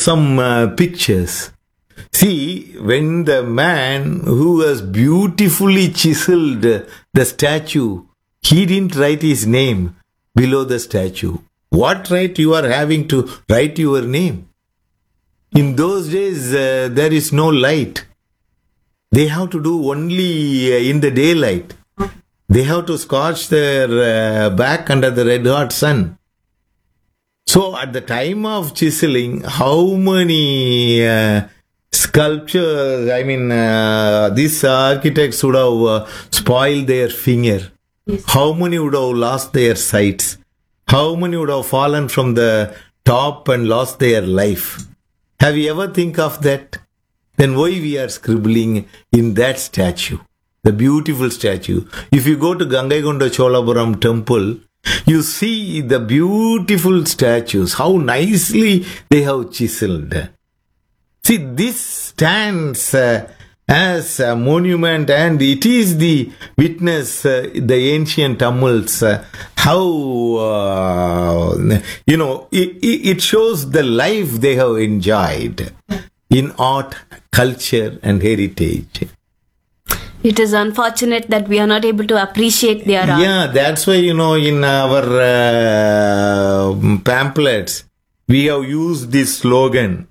some uh, pictures. See, when the man who has beautifully chiseled the statue, he didn't write his name below the statue. What right you are having to write your name? In those days, uh, there is no light. They have to do only uh, in the daylight. They have to scorch their uh, back under the red hot sun. So at the time of chiseling, how many uh, sculptures, I mean, uh, these architects would have uh, spoiled their finger. How many would have lost their sights? How many would have fallen from the top and lost their life? Have you ever think of that? Then why we are scribbling in that statue? The beautiful statue. If you go to Gangaikonda Cholapuram temple, you see the beautiful statues, how nicely they have chiseled. See, this stands uh, as a monument and it is the witness, uh, the ancient Tamils, uh, how, uh, you know, it, it it shows the life they have enjoyed in art, culture and heritage. It is unfortunate that we are not able to appreciate their art. Yeah, that's why, you know, in our uh, pamphlets, we have used this slogan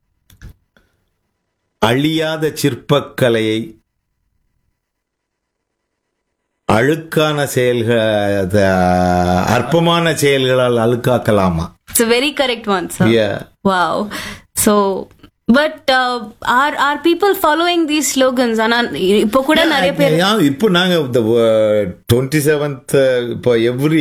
அழியாத சிற்பக்கலையை அழுக்கான செயல்கள் அற்பமான செயல்களால் அழுக்காக்கலாமா It's a very correct one, sir. Yeah. Wow. So, but uh, are are people following these slogans? ஆனா இப்போ கூட நிறைய பேர் Yeah, இப்போ நாங்க இந்த டுவெண்ட்டி செவன்த் இப்போ எவ்ரி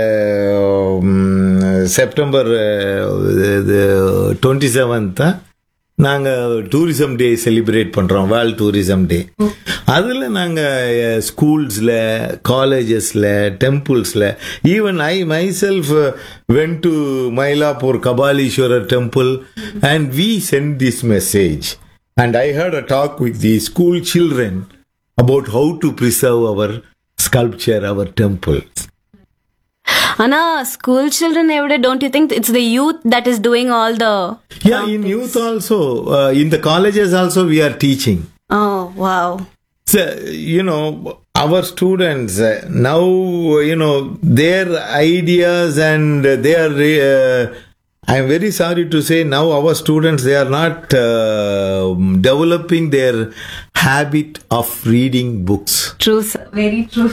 செப்டம்பர் டுவெண்ட்டி செவன்த் நாங்க டூரிசம் டே செலிப்ரேட் பண்றோம் வேர்ல்ட் டூரிசம் டே அதுல நாங்க ஸ்கூல்ஸ்ல காலேஜஸ்ல டெம்பிள்ஸ்ல even I myself went to Mylapore Kapaleeswarar temple and we sent this message and I had a talk with the school children about how to preserve our sculpture, our temples. ஆனா school children எவிட don't you think it's the youth that is doing all the Yeah, in youth also, uh, in the colleges also, we are teaching. Oh wow So, you know, our students uh, now, you know, their ideas and they are. Uh, I'm very sorry to say now our students they are not uh, developing their habit of reading books. True sir very true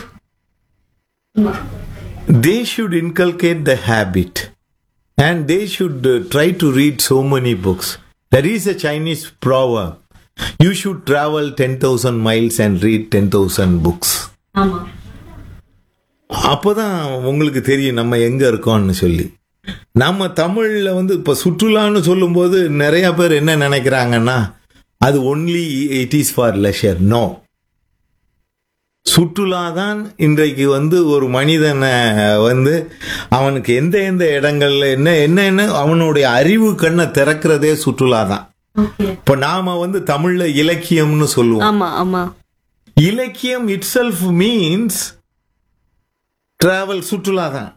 they should inculcate the habit and they should uh, try to read so many books. There is a Chinese proverb you should travel 10,000 miles and read 10,000 books. ஆமா அப்போதான் உங்களுக்கு தெரியும் நம்ம எங்க இருக்கோம்னு சொல்லி நம்ம தமிழ்ல வந்து இப்ப சுற்றுலான்னு சொல்லும்போது நிறைய பேர் என்ன நினைக்கிறாங்கன்னா அது only it is for leisure no சுற்றுலா தான் இன்றைக்கு வந்து ஒரு மனிதனை வந்து அவனுக்கு எந்த எந்த இடங்கள்ல என்ன என்ன என்ன அவனுடைய அறிவு கண்ணை திறக்கிறதே சுற்றுலா தான் ஓகே இப்ப நாம வந்து தமிழ்ல இலக்கியம்னு சொல்லுவோம் ஆமா ஆமா இலக்கியம் இட் செல்ஃப் மீன்ஸ் டிராவல் சுற்றுலா தான்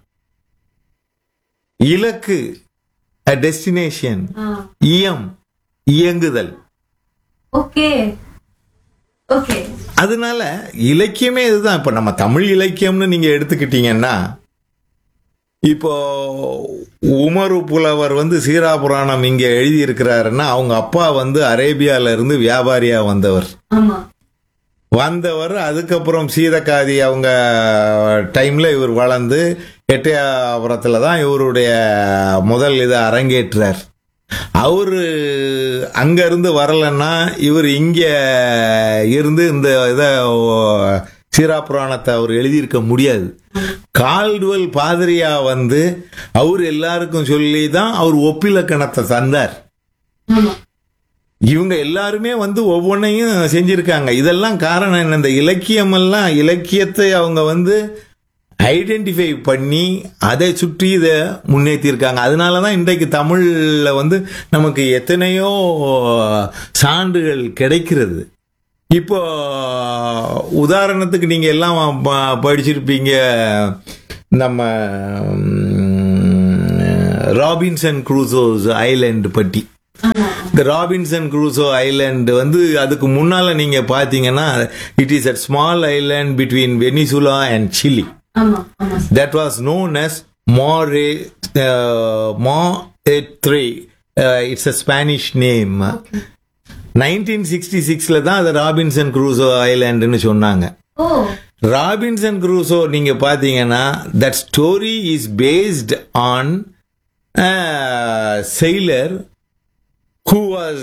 இலக்கு டெஸ்டினேஷன் இயம் இயங்குதல் ஓகே ஓகே அதனால இலக்கியமே இதுதான் இப்ப நம்ம தமிழ் இலக்கியம்னு நீங்க எடுத்துக்கிட்டீங்கன்னா இப்போ உமரு புலவர் வந்து சீராபுராணம் இங்க எழுதி இருக்கிறாருன்னா அவங்க அப்பா வந்து அரேபியால இருந்து வியாபாரியா வந்தவர் ஆமா வந்தவர் அதுக்கப்புறம் சீதக்காதி அவங்க டைம்ல இவர் வளர்ந்து எட்டயாபுரத்துல தான் இவருடைய முதல் இதை அரங்கேற்றார் அவரு அங்க இருந்து வரலன்னா இவர் இங்க இருந்து இந்த இதை சீரா புராணத்தை அவர் எழுதியிருக்க முடியாது கால்டுவல் பாதிரியா வந்து அவர் எல்லாருக்கும் சொல்லி தான் அவர் ஒப்பிலக்கணத்தை தந்தார் ஆமா இவங்க எல்லாருமே வந்து ஒவ்வொன்றையும் செஞ்சிருக்காங்க இதெல்லாம் காரணம் என்ன இந்த இலக்கியம் எல்லாம் இலக்கியத்தை அவங்க வந்து ஐடென்டிஃபை பண்ணி அதை சுற்றி இதை முன்னேற்றிருக்காங்க அதனால தான் இன்றைக்கு தமிழில் வந்து நமக்கு எத்தனையோ சான்றுகள் கிடைக்கிறது இப்போ உதாரணத்துக்கு நீங்க எல்லாம் ப- படிச்சிருப்பீங்க நம்ம ம், ராபின்சன் குரூசோஸ் ஐலேண்ட் பற்றி இந்த ராபின்சன் குரூசோ ஐலாண்ட் வந்து அதுக்கு முன்னால நீங்க பாத்தீங்கன்னா it is a small island between Venezuela and Chile ஆமா ஆமா that was known as More uh, Moetre. Uh, it's a Spanish name. 1966ல தான் அது ராபின்சன் குரூசோ ஐலாண்டுன்னு சொன்னாங்க ஓ ராபின்சன் குரூசோ நீங்க பாத்தீங்கன்னா that story is based on sailor who was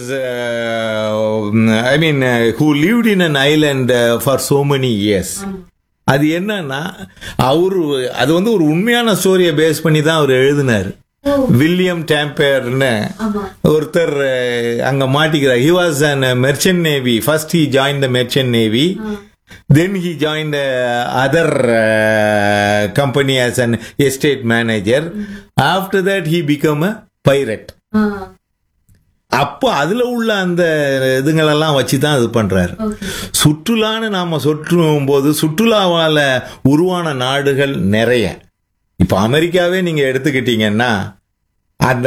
uh, i mean uh, who lived in an island uh, for so many years அது என்னன்னா அவரு அது வந்து ஒரு உண்மையான ஸ்டோரியை பேஸ் பண்ணி தான் அவர் எழுதினார் வில்லியம் டேம்பர்னு ஆமா ஒருத்தர் அஹ், அங்க மாட்டிக்கிறார் he was an merchant navy first he join the merchant navy then he join other company as an estate manager after that he became a pirate ஆ அப்போ அதுல உள்ள அந்த இதுங்களெல்லாம் வச்சு தான் இது பண்றாரு ஓகே சுற்றுலான்னு நாம சுற்றும் போது சுற்றுலாவால உருவான நாடுகள் நிறைய இப்ப அமெரிக்காவே நீங்க எடுத்துக்கிட்டீங்கன்னா அந்த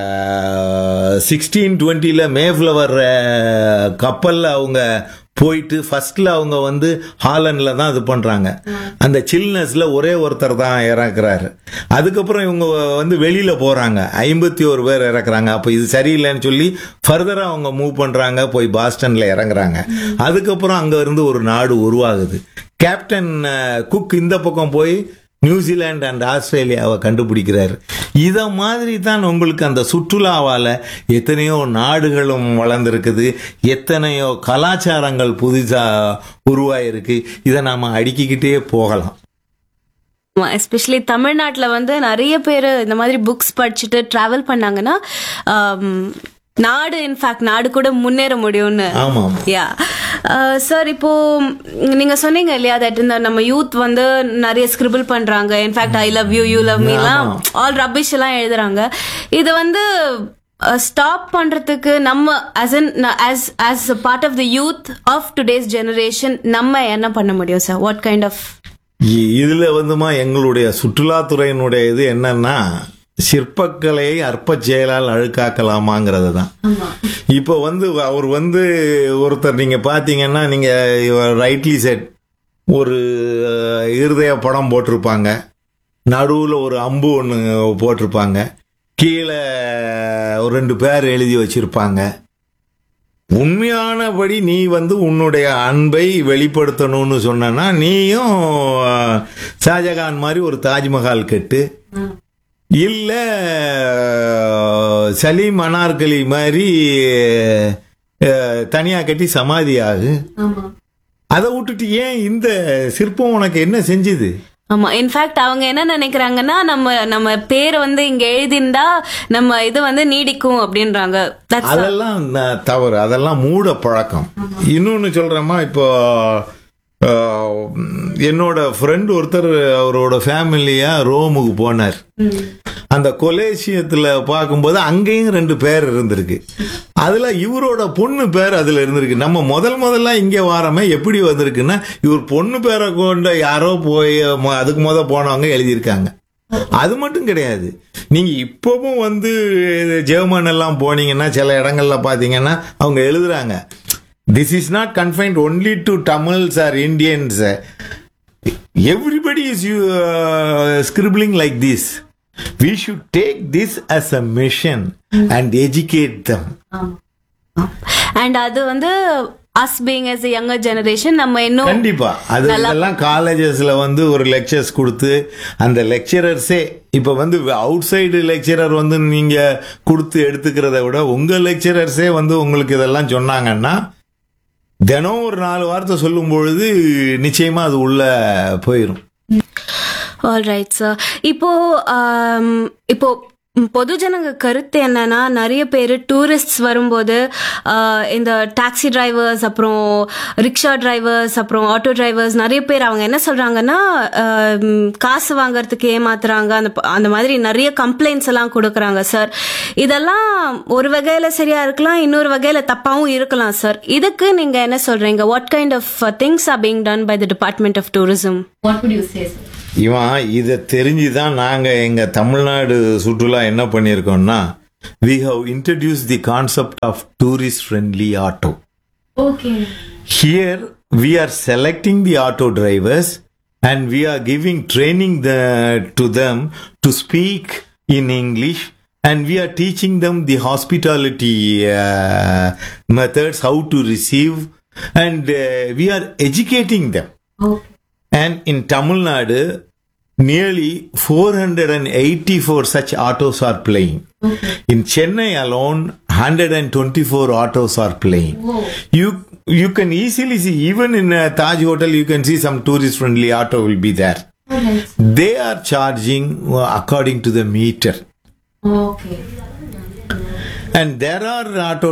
சிக்ஸ்டீன் டுவெண்ட்டில மேஃப்ளவர் கப்பல்ல அவங்க போயிட்டு ஃபர்ஸ்ட்ல அவங்க வந்து ஹாலண்ட்ல தான் இது பண்றாங்க அந்த சில்னஸ்ல ஒரே ஒருத்தர் தான் இறக்குறாரு அதுக்கப்புறம் இவங்க வந்து வெளியில போறாங்க ஐம்பத்தி ஒரு பேர் இறக்குறாங்க அப்ப இது சரியில்லைன்னு சொல்லி ஃபர்தரா அவங்க மூவ் பண்றாங்க போய் பாஸ்டன்ல இறங்குறாங்க அதுக்கப்புறம் அங்க இருந்து ஒரு நாடு உருவாகுது கேப்டன் அஹ், குக் இந்த பக்கம் போய் நியூசிலாந்து அண்ட் ஆஸ்திரேலியாவை கண்டுபிடிக்கிறாரு இத மாதிரி தான் உங்களுக்கு அந்த சுற்றுலாவால எத்தனையோ நாடுகளும் வளர்ந்துருக்குது எத்தனையோ கலாச்சாரங்கள் புதுசா உருவாயிருக்கு இதை நாம அடுக்கிக்கிட்டே போகலாம் எஸ்பெஷலி தமிழ்நாட்டில் வந்து நிறைய பேர் இந்த மாதிரி புக்ஸ் படிச்சுட்டு டிராவல் பண்ணாங்கன்னா ஆம், நாடு இன்ஃபேக்ட் நாடு கூட முன்னேற முடியும்னு ஆமாம் யா சார் இப்போ நீங்க சொன்னீங்க இல்லையா தட் இந்த நம்ம யூத் வந்து நிறைய ஸ்கிரிபிள் பண்றாங்க in fact I love you you love மீலாம் ஆல் ரபிஷ் எல்லாம் எழுதுறாங்க இது வந்து ஸ்டாப் பண்றதுக்கு நம்ம as an as as a part of the youth of today's generation நம்ம என்ன பண்ண முடியும் சார் வாட் கைண்ட் ஆஃப் இ- இதுல வந்துமா எங்களுடைய சுற்றுலாத்துறையினுடைய இது என்னன்னா சிற்பக்கலையை அற்ப செயலால் அழுக்காக்கலாமாங்கிறது தான் இப்போ வந்து அவர் வந்து ஒருத்தர் நீங்க பாத்தீங்கன்னா நீங்க ரைட்லி செட் ஒரு அஹ், இருதய படம் போட்டிருப்பாங்க நடுவுல ஒரு அம்பு ஒன்று போட்டிருப்பாங்க கீழே ஒரு ரெண்டு பேர் எழுதி வச்சிருப்பாங்க உண்மையானபடி நீ வந்து உன்னுடைய அன்பை வெளிப்படுத்தணும்னு சொன்னா நீயும் அஹ், ஷாஜகான் மாதிரி ஒரு தாஜ்மஹால் கட்டு இல்ல அஹ், சலீம் அனார்கலி மாதிரி அஹ், தனியா கட்டி சமாதி ஆகு அதை விட்டுட்டு ஏன் இந்த சிற்பம் உனக்கு என்ன செஞ்சுது ஆமா இன்ஃபேக்ட் அவங்க என்ன நினைக்கிறாங்கன்னா நம்ம நம்ம பேரை வந்து இங்க எழுதியிருந்தா நம்ம இது வந்து நீடிக்கும் அப்படின்றாங்க That's- அதெல்லாம் ந- தவறு அதெல்லாம் மூட பழக்கம் இன்னொன்னு சொல்றேம்மா இப்போ அஹ், என்னோட ஃப்ரெண்ட் ஒருத்தர் அவரோட ஃபேமிலியா ரோமுக்கு போனார் அந்த கொலேசியத்துல பார்க்கும்போது அங்கேயும் ரெண்டு பேர் இருந்திருக்கு அதுல இவரோட பொண்ணு பேர் அதுல இருந்திருக்கு நம்ம முதல் முதல்ல இங்க வாரமே எப்படி வந்திருக்குன்னா இவர் பொண்ணு பேரை கொண்ட யாரோ போய் மொ- அதுக்கு முத போனவங்க எழுதியிருக்காங்க அது மட்டும் கிடையாது நீங்க இப்பவும் வந்து ஜெர்மன் எல்லாம் போனீங்கன்னா சில இடங்கள்ல பாத்தீங்கன்னா அவங்க எழுதுறாங்க this is not confined only to Tamils or Indians everybody is uh, scribbling like this we should take this as a mission and educate them and அது வந்து as being as a younger generation நம்ம இன்னும் கண்டிப்பா அது இதெல்லாம் காலேஜஸ்ல வந்து ஒரு lectures கொடுத்து அந்த லெக்சரர்ஸே இப்ப வந்து அவுட் சைடு லெக்சரர் வந்து நீங்க கொடுத்து எடுத்துக்கிறத விட உங்க லெக்சரர்ஸே வந்து உங்களுக்கு இதெல்லாம் சொன்னாங்கன்னா தினம் ஒரு நாலு வார்த்தை சொல்லும் பொழுது நிச்சயமா அது உள்ள போயிடும் ஆல் ரைட் சார் இப்போ ஆம், இப்போ பொதுஜனங்க கருத்து என்னன்னா நிறைய பேர் டூரிஸ்ட்ஸ் வரும்போது ஆ, இந்த டாக்ஸி டிரைவர்ஸ் அப்புறம் ரிக்ஷா டிரைவர்ஸ் அப்புறம் ஆட்டோ டிரைவர்ஸ் நிறைய பேர் அவங்க என்ன சொல்றாங்கன்னா ஆம், காசு வாங்குறதுக்கு ஏமாத்துறாங்க அந்த ப- அந்த மாதிரி நிறைய கம்ப்ளைண்ட்ஸ் எல்லாம் கொடுக்குறாங்க சார் இதெல்லாம் ஒரு வகையில சரியா இருக்கலாம் இன்னொரு வகையில தப்பாவும் இருக்கலாம் சார் இதுக்கு நீங்க என்ன சொல்றீங்க what kind of things are being done by the department of tourism what would you say sir இவன் இதை தெரிஞ்சுதான் நாங்க எங்க தமிழ்நாடு சுற்றுலா என்ன பண்ணியிருக்கோம்னா we have introduced the concept of tourist friendly auto. Okay Here we are selecting the auto drivers and we are giving training the, to them to speak in English and we are teaching them the hospitality uh, methods, how to receive, and uh, we are educating them. Okay And in Tamil Nadu, nearly 484 such autos are playing. In Chennai alone, 124 autos are playing. You you can easily see even in a Taj hotel you can see some tourist friendly auto will be there. They are charging uh, according to the meter. Okay And there are auto